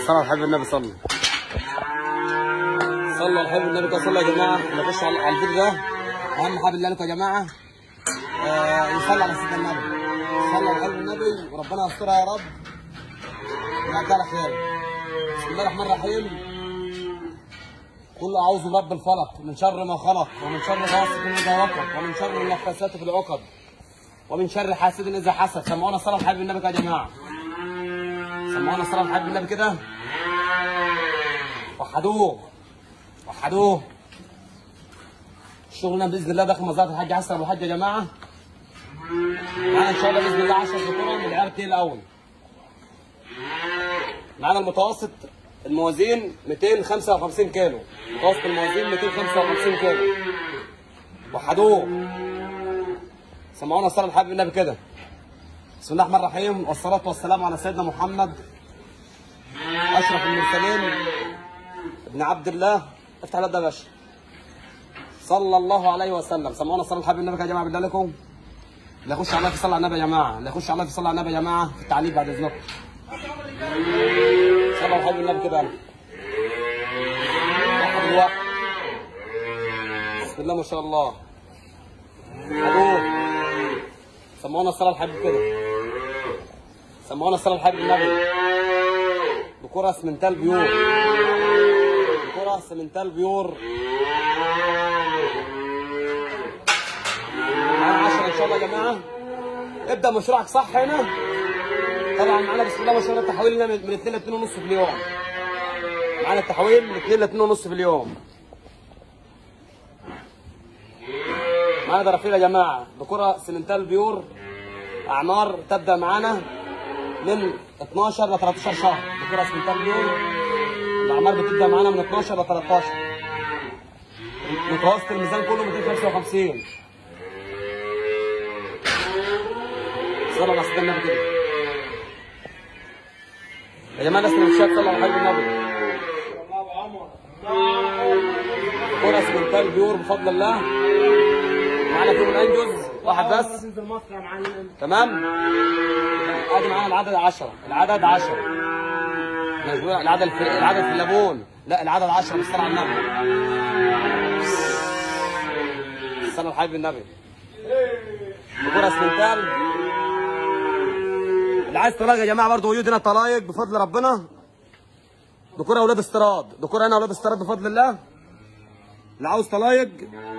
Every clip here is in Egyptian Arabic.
صلى على حبيب النبي صلى صلى على حبيب النبي كده صلى يا جماعه نخش على على الفيديو ده اهم حاجه اللي لكم يا جماعه آه يصلي على سيدنا النبي صلى على حبيب النبي وربنا يسترها يا رب ونعدي على خير بسم الله الرحمن الرحيم قل اعوذ برب الفلق من شر ما خلق ومن شر غاسق اذا وقب ومن شر النفاثات في العقد ومن شر حاسد اذا حسد سمعونا صلاه حبيب النبي كده يا جماعه سمعونا صلاه حبيب النبي كده وحدوه وحدوه شغلنا باذن الله داخل مزرعه الحاج حسن ابو الحاج يا جماعه معانا ان شاء الله باذن الله 10 ذكورة من العيار كتير الاول معانا المتوسط الموازين 255 كيلو متوسط الموازين 255 كيلو وحدوه سمعونا صلاه الحبيب النبي كده بسم الله الرحمن الرحيم والصلاه والسلام على سيدنا محمد اشرف المرسلين ابن عبد الله افتح الباب ده يا باشا صلى الله عليه وسلم سمعونا صلاه الحبيب النبي يا جماعه بالله عليكم اللي يخش على الله في صلاه على النبي يا جماعه اللي يخش على الله في صلاه على النبي يا جماعه في التعليق بعد اذنكم صلى على الحبيب النبي كده واحد الواحد بسم الله ما شاء الله ابوه سمعونا الصلاه الحبيب كده سمعونا الصلاه الحبيب النبي بكره اسمنتال بيور بكره اسمنتال بيور معانا 10 ان شاء الله يا جماعه ابدا مشروعك صح هنا طبعا معانا بسم الله ما شاء الله تحويلنا من 2 ل 2 ونص في اليوم معانا التحويل من 2 ل 2 ونص في اليوم معانا درافيل يا جماعه بكره سمنتال بيور اعمار تبدا معانا من 12 ل 13 شهر بكره سمنتال بيور الاعمار بتبدا معانا من 12 ل 13 متوسط الميزان كله 255 صلى الله على سيدنا النبي كده يا جماعه الناس اللي مش شايف صلى على حبيب النبي كرة سمنتال بيور بفضل الله معانا فيهم الانجوز واحد بس تمام ادي معانا العدد 10 العدد 10 العدد في العدد في الليمون لا العدد 10 بالصلاه على النبي الصلاه على حبيب النبي كرة سمنتال اللي عايز طلاق يا جماعه برضه وجود هنا طلايق بفضل ربنا دكور اولاد استراد دكور هنا اولاد استراد بفضل الله اللي عاوز طلايق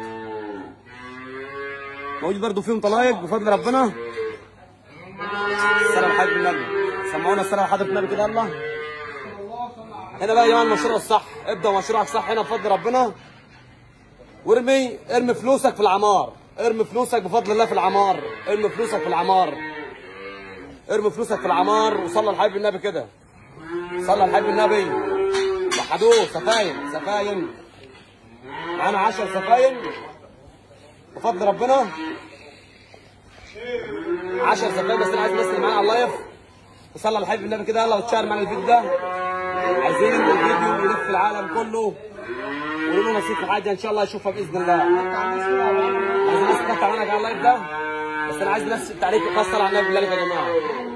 موجود برضه فيهم طلايق بفضل ربنا السلام حبيب النبي سمعونا السلام حضرة النبي كده الله هنا بقى يا جماعه المشروع الصح ابدا مشروعك صح هنا بفضل ربنا وارمي ارمي فلوسك في العمار ارمي فلوسك بفضل الله في العمار ارمي فلوسك في العمار ارمي فلوسك في العمار وصلى الحبيب النبي كده صلى الحبيب النبي وحدوه سفاين سفاين معانا 10 سفاين بفضل ربنا 10 سفاين بس انا عايز الناس اللي معانا على اللايف وصلى الحبيب النبي كده يلا وتشار معانا الفيديو ده عايزين الفيديو يلف العالم كله وقولوا له نصيب في حاجه ان شاء الله يشوفها باذن الله عايز الناس تقطع معانا على اللايف ده بس انا عايز الناس التعليق يكسر على النبي بالله يا جماعه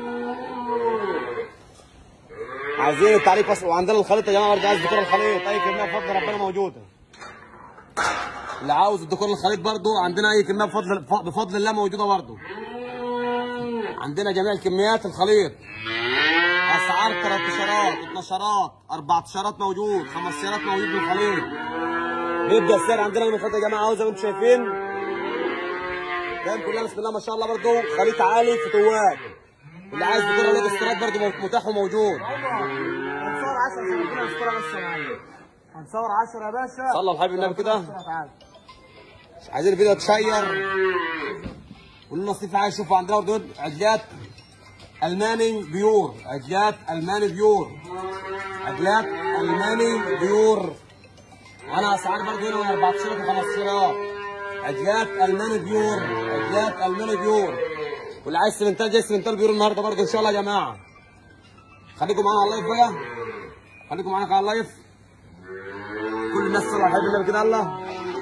عايزين التعليق بس وعندنا الخليط يا جماعه برضه عايز دكتور الخليط اي كميه بفضل ربنا موجوده اللي عاوز الدكتور الخليط برضه عندنا اي كميه بفضل بفضل الله موجوده برضه عندنا جميع الكميات الخليط اسعار 13 12 14 موجود 15 موجود من الخليط بيبدا السعر عندنا من الخليط يا جماعه زي ما انتم شايفين دايم كلها بسم الله ما شاء الله برضه خليط عالي في تواب اللي عايز دكتور اولاد استيراد برضه متاح وموجود هنصور 10 سنتين الصوره بس يا معلم هنصور 10 يا باشا صلى على الحبيب النبي كده تعال عايزين الفيديو تشير قولوا لنا نصيف عايز شوفوا عندنا برضه عجلات الماني بيور عجلات الماني بيور عجلات الماني بيور وانا اسعار برضه هنا من 14 ل 15 عجلات الماني بيور عجلات الماني بيور واللي عايز سمنتال جاي سمنتال بيور النهارده برضه ان شاء الله يا جماعه خليكم معانا على اللايف بقى خليكم معانا على اللايف كل الناس صلوا على النبي كده الله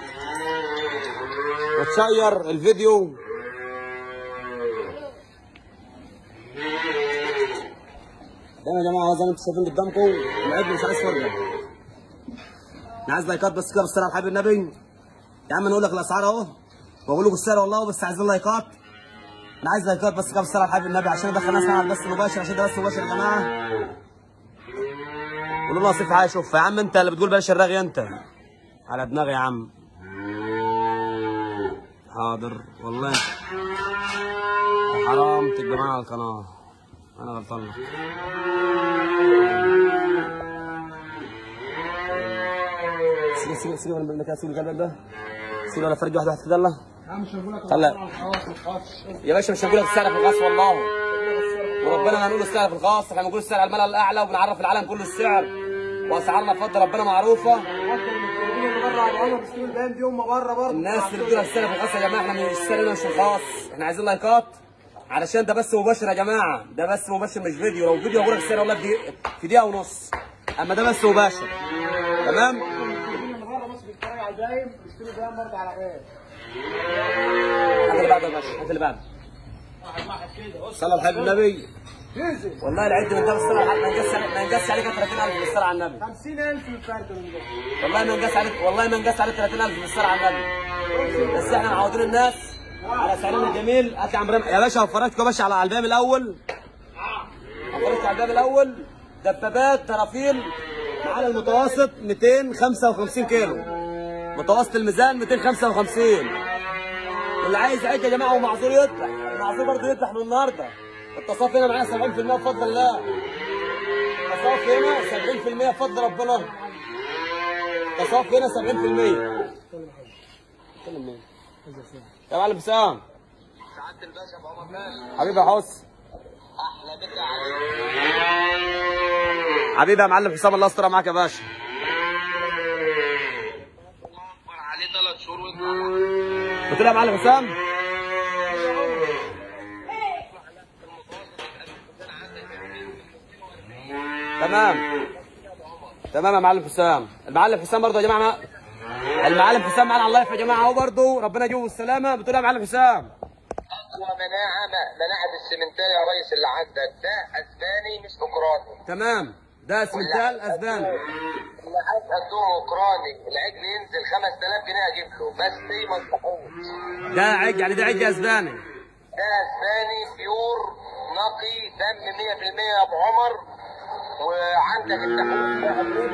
وتشير الفيديو تمام يا جماعه زي ما انتم شايفين قدامكم العيد مش عايز فرجه انا عايز لايكات بس كده بالصلاه على حبيب النبي يا عم انا اقول لك الاسعار اهو واقول لكم السعر والله بس عايزين لايكات انا عايز لايكات بس كده بالصلاه على حبيب النبي عشان ادخل ناس معانا على البث المباشر عشان ده بث مباشر يا جماعه قولوا لنا صيف عايز شوف يا عم انت اللي بتقول بلاش الرغي انت على دماغي يا عم حاضر والله يا حرام تبقى معانا على القناه انا غلطان لك سيبي سيبي سيبي من المكان سيبي القلب ده سيبي ولا فرج واحد واحد كده الله يا عم مش هقول لك طلع. خلاص ما تخافش يا باشا مش هنقول لك السعر في الغاص والله وربنا ما هنقول السعر في الغاص احنا بنقول السعر على الملأ الاعلى وبنعرف العالم كله السعر واسعارنا بفضل ربنا معروفه حتى المتفرجين اللي بره على العمر بيشتروا البان دي هم بره برضه الناس اللي بتقول السعر في الغاص يا جماعه احنا مش السعر مش في الخاص احنا عايزين لايكات علشان ده بس مباشر يا جماعه ده بس مباشر مش فيديو لو فيديو هقول لك السعر والله بدقيقة- في دقيقه ونص اما ده بس مباشر تمام المتفرجين اللي بره مصر بيتفرجوا على الباين بيشتروا البان برضه على غير هات اللي بعده يا باشا هات اللي بعده واحد واحد كده صلى الله على النبي نزل والله العد من ده بالصلاه على- ما نقص عليك ما نقص عليك 30000 بالصلاه على النبي 50000 الفرق من ده والله ما نقص عليك والله ما نقص عليك 30000 بالصلاه على النبي بس احنا معودين الناس على سعرنا الجميل هات يا عم رم- يا باشا فرجتكم يا باشا على الباب الاول فرجت على الباب الاول دبابات ترافيل معانا المتوسط 255 كيلو متوسط الميزان 255 واللي عايز يعد يا جماعه ومعذور يذبح المعذور برضه يذبح من النهارده التصافي هنا معانا 70% بفضل الله التصافي هنا 70% بفضل ربنا التصافي هنا 70% اتكلم مين؟ يا معلم حسام سعادة الباشا ابو عمر مال حبيبي يا حس احلى بك عليك حبيبي يا معلم حسام الله يستر معاك يا باشا اكبر عليه ثلاث شهور وانت قلت له يا معلم حسام تمام تمام يا معلم حسام المعلم حسام برضه يا جماعه ما... المعلم حسام معانا على اللايف يا جماعه اهو برضه ربنا يجيبه بالسلامه بتقول يا معلم حسام اقوى مناعه مناعه السمنتال يا ريس اللي عندك ده اسباني مش اوكراني تمام ده اسمنتال اسباني اللي عايز عندهم اوكراني العجل ينزل 5000 جنيه اجيب له بس ما انصحوش ده عج يعني ده عج اسباني ده اسباني بيور نقي دم 100% يا ابو عمر وعندك التحويل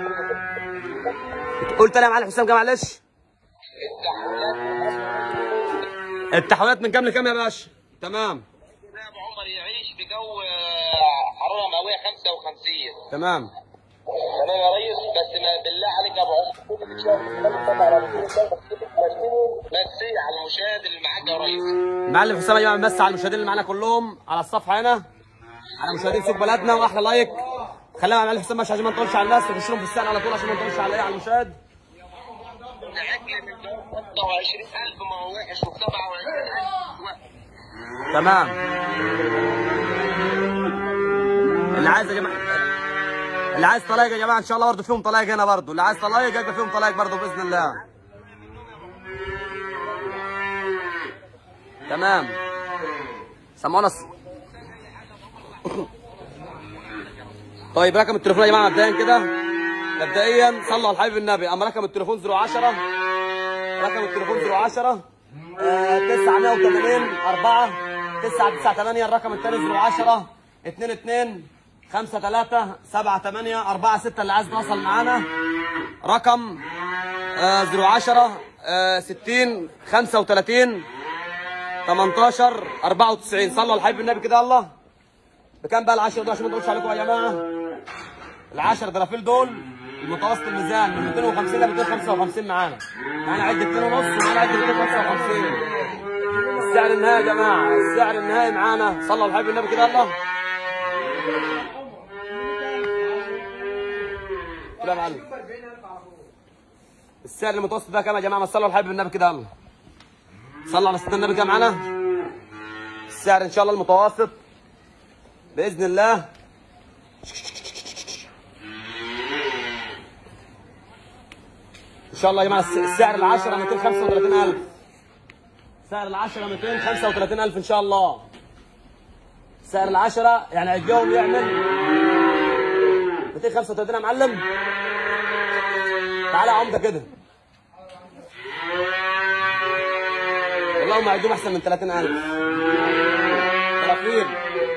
قلت انا يا معلم حسام كام معلش التحويلات التحويلات من كام لكام يا باشا تمام ده ابو عمر يعيش في جو آه، حراره مئويه 55 تمام تمام يا ريس بس ما بالله عليك يا ابو عمر كل اللي شايف بس على المشاهد اللي معاك يا ريس معلم حسام يا جماعه بس على المشاهدين اللي معانا كلهم على الصفحه هنا على مشاهدين سوق بلدنا واحلى لايك خلينا مع معلم حسام ماشي عشان ما نطولش على الناس نخش لهم في السنه على طول عشان ما نطولش على ايه على المشاهد العجل من 25000 ما هو وحش و 27000 وحش تمام اللي عايز يا جماعه اللي عايز طلايق يا جماعه ان شاء الله برضه فيهم طلايق هنا برضه اللي عايز طلايق يبقى فيهم طلايق برضه باذن الله تمام سمعونا الص- طيب رقم التليفون يا جماعه مبدئيا كده مبدئيا صلوا على الحبيب النبي اما رقم التليفون 010 رقم التليفون 010 آه، 980 4 998 الرقم الثاني 010 22 5 3 7 8 4 6 اللي عايز يتواصل معانا رقم آه، 010 آه، 60 35 18 94 صلوا على الحبيب النبي كده الله بكام بقى العشرة دول عشان ما نقولش عليكم يا جماعه العشر درافيل دول المتوسط الميزان من 250 ل 255 معانا معانا عد 2 ونص ومعانا عد 255 السعر النهائي يا جماعه السعر النهائي معانا صلى على الحبيب النبي كده الله كده يا معلم السعر المتوسط ده كام يا جماعه ما صلوا على الحبيب النبي كده الله صلوا على سيدنا النبي كده معانا السعر ان شاء الله المتوسط باذن الله ان شاء الله يا جماعه الس- السعر العشرة 235000 سعر العشرة 235000 ان شاء الله سعر العشرة يعني اليوم يعمل 235 يا معلم تعالى يا عمده كده والله ما عندهم احسن من 30000 تلافير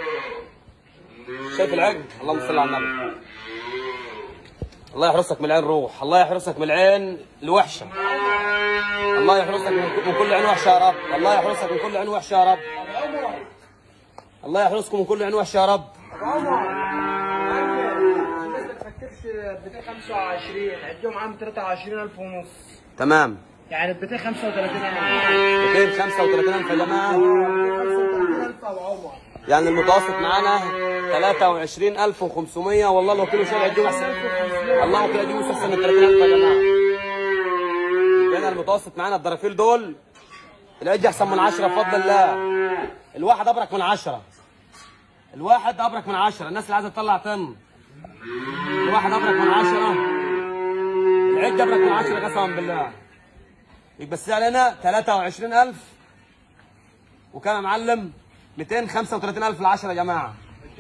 شايف العجل اللهم صل على النبي الله يحرسك من العين روح الله يحرسك من العين الوحشه الله يحرسك من من كل عين وحشه يا رب الله يحرسك من كل عين وحشه يا رب الله يحرسكم من كل عين وحشه يا رب ابو عمر الناس ما تفكرش 225 عدهم عام 23000 ونص تمام يعني ب 235 235 يا جماعه 235 ابو عمر يعني المتوسط معانا 23500 والله لو كيلو شارع يديهم احسن الله وكيلو يديهم احسن من 30000 يا جماعه بين المتوسط معانا الضرافيل دول العج احسن من 10 بفضل الله الواحد ابرك من 10 الواحد ابرك من 10 الناس اللي عايزه تطلع طن الواحد ابرك من 10 العج ابرك من 10 قسما بالله يبقى السعر هنا 23000 وكام يا معلم 235000 العشرة يا جماعة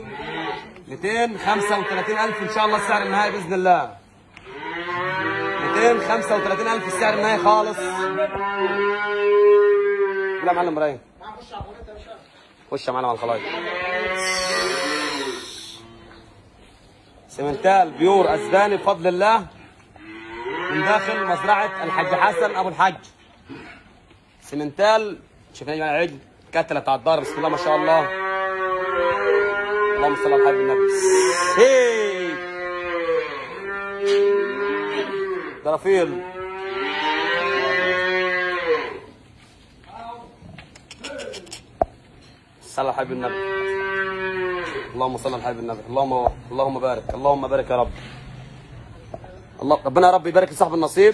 235000 إن شاء الله السعر النهائي بإذن الله 235000 السعر النهائي خالص لا يا معلم ابراهيم خش يا معلم على الخلايط سمنتال بيور اسباني بفضل الله من داخل مزرعة الحاج حسن أبو الحج سمنتال شوفنا يا جماعة العجل كتلة بتاع الدار بسم الله ما شاء الله اللهم صل على حبيب النبي هي درافيل صل على حبيب النبي اللهم صل على حبيب النبي اللهم اللهم بارك اللهم بارك يا رب الله ربنا يا رب يبارك لصاحب النصيب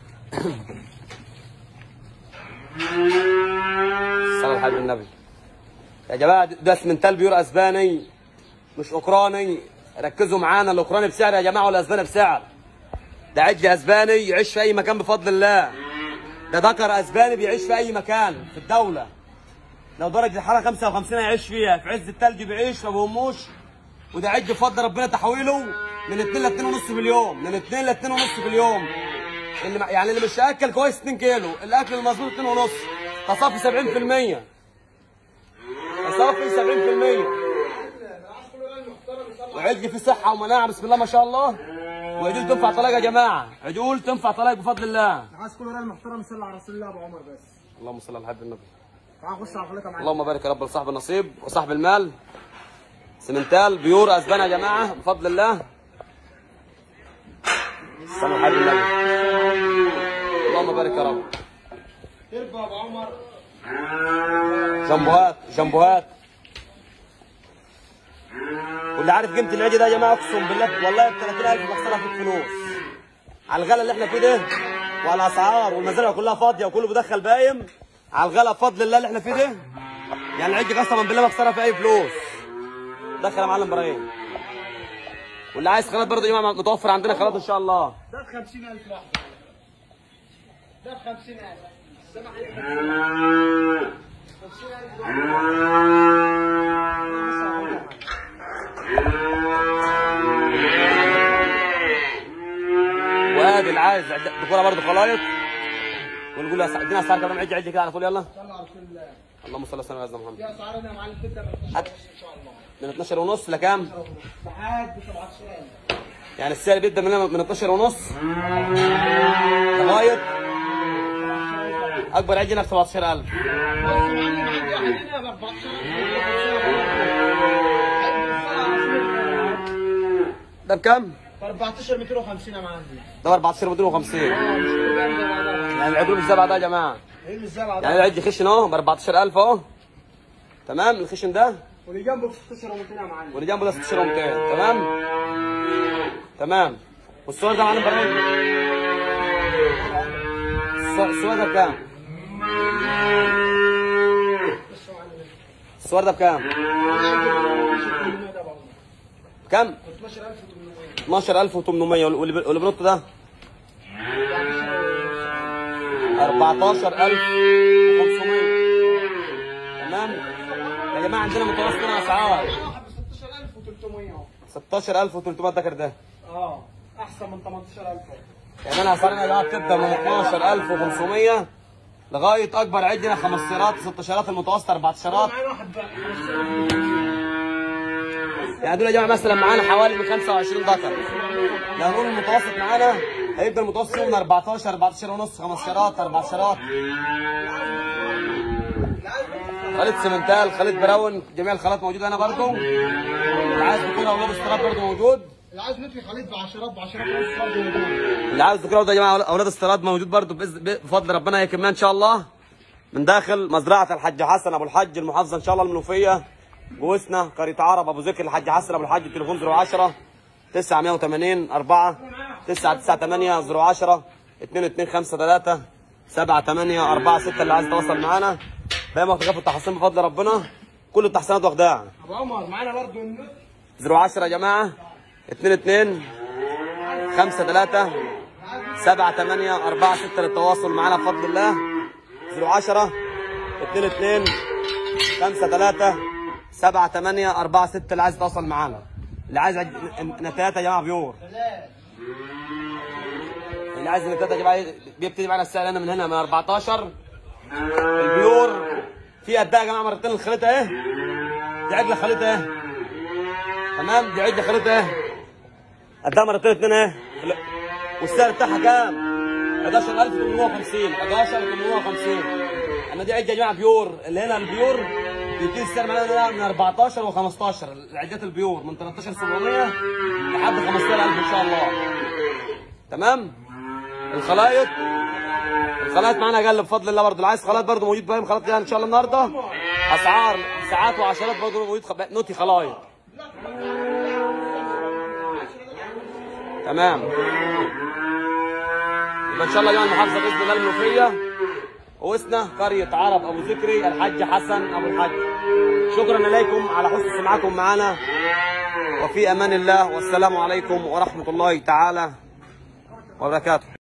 صلى على حبيب النبي يا جماعه ده اسمنتال بيور اسباني مش اوكراني ركزوا معانا الاوكراني بسعر يا جماعه والاسباني بسعر ده عج اسباني يعيش في اي مكان بفضل الله ده ذكر اسباني بيعيش في اي مكان في الدوله لو درجه الحراره 55 هيعيش فيها في عز التلج بيعيش ما بيهموش وده عد بفضل ربنا تحويله من 2 ل 2 ونص في اليوم من 2 ل 2 ونص في اليوم اللي يعني اللي مش اكل كويس 2 كيلو الاكل المظبوط 2 ونص تصافي 70% تصافي 70% وعجل في صحه ومناعه بسم الله ما شاء الله وعجول تنفع طلاق يا جماعه عجول تنفع طلاق بفضل الله عايز كل راجل محترم يصلي على رسول الله ابو عمر بس اللهم صل على حبيب النبي تعال نخش على الخليطه معانا اللهم بارك يا رب لصاحب النصيب وصاحب المال سمنتال بيور اسبانيا يا جماعه بفضل الله صلى على حبيب النبي اللهم بارك يا رب اربع ابو عمر جنبوهات جنبوهات واللي عارف قيمه العيد ده يا جماعه اقسم بالله والله ب 30000 بخسرها في الفلوس على الغلا اللي احنا فيه ده وعلى الاسعار والمزارع كلها فاضيه وكله بيدخل بايم على الغلا بفضل الله اللي احنا فيه ده يعني العيد قسما بالله ما بخسرها في اي فلوس دخل يا معلم ابراهيم واللي عايز خيارات برضه يا جماعه متوفر عندنا خيارات ان شاء الله ده ب 50000 واحده ده ب 50000 سامع 50000 وادي اللي عايز دكوره برضه خلايط ونقول له أسع- ادينا اسعار كمان عد عد كده على طول يلا صلى على رسول الله اللهم صل وسلم على سيدنا محمد في اسعار هنا يا معلم تبدا من هات. 15 ان شاء الله من 12 ونص لكام؟ لحد 17000 يعني السعر بيبدا من من 12 ونص لغايه اكبر عجله ب 17000 بص يا معلم عندي واحد هنا ب 14000 ده بكام؟ ب 14 250 يا معلم ده ب 14 250 اه مش كله جاي زي بعضها يعني العجول مش زي بعضها يا جماعه ايه مش زي بعضها يعني العج خشن اهو ب 14000 اهو تمام الخشن ده واللي جنبه ب 16 و200 يا معلم واللي جنبه ده 16 و200 تمام تمام والصور ده معلم ابراهيم الصور الصور ده بكام؟ الصور ده بكام؟ كام؟ 12800 واللي واللي بنط ده 14500 تمام يا جماعه عندنا متوسط هنا اسعار 16300 اهو 16300 ذكر ده اه احسن من 18000 يعني انا اسعارنا يا جماعه بتبدا من 12500 لغايه اكبر عندنا خمس سيارات 16 المتوسط 14 معانا واحد بقى يعني دول يا جماعه مثلا معانا حوالي من 25 ذكر لو نقول المتوسط معانا هيبقى المتوسط فيه من 14 14 ونص خمس سيارات اربع سيارات خالد سمنتال خالد براون جميع الخالات موجوده هنا برضو اللي عايز دكتور اولاد استراب برضو موجود اللي عايز ندفع خليط بعشرات بعشرات ونص برضه موجود اللي عاوز دكتور ده يا جماعه اولاد استيراد موجود برضو بإذ- بفضل ربنا يكرمنا ان شاء الله من داخل مزرعه الحاج حسن ابو الحج المحافظه ان شاء الله المنوفيه جوزنا قريه عرب ابو ذكر الحاج حسن ابو الحج التليفون 010 980 4 998 010 2253 78 46 اللي عايز يتواصل معانا باقي مخطوطات التحصين بفضل ربنا كل التحصينات واخداها ابو عمر معانا برضه النت 010 يا جماعه 22 5 3 7 8 4 6 للتواصل معنا بفضل الله 010 22 5 3 7 8 4 6 اللي عايز يتواصل معانا اللي عايز عج- نتات يا جماعه بيور اللي عايز نتات يا جماعه بيبتدي معانا السعر هنا من هنا من 14 البيور في قدها يا جماعه مرتين الخليط اهي دي عجله خليط اهي تمام دي عجله خليط اهي قدها مرتين اتنين اهي والسعر بتاعها كام؟ 11850 11850 انا دي عده يا جماعه بيور اللي هنا البيور بيبتدي السعر معانا من 14 و15 العدات البيور من 13700 لحد 15000 ان شاء الله تمام الخلايط الخلايط معانا اقل بفضل الله برضه اللي عايز خلايط برضه موجود باهم خلايط ليها ان شاء الله النهارده اسعار ساعات وعشرات برضه موجود خ- نوتي خلايط تمام يبقى ان شاء الله يوم المحافظه باذن الله المنوفيه وسنا قريه عرب ابو ذكري الحاج حسن ابو الحاج شكرا اليكم على حسن سماعكم معنا وفي امان الله والسلام عليكم ورحمه الله تعالى وبركاته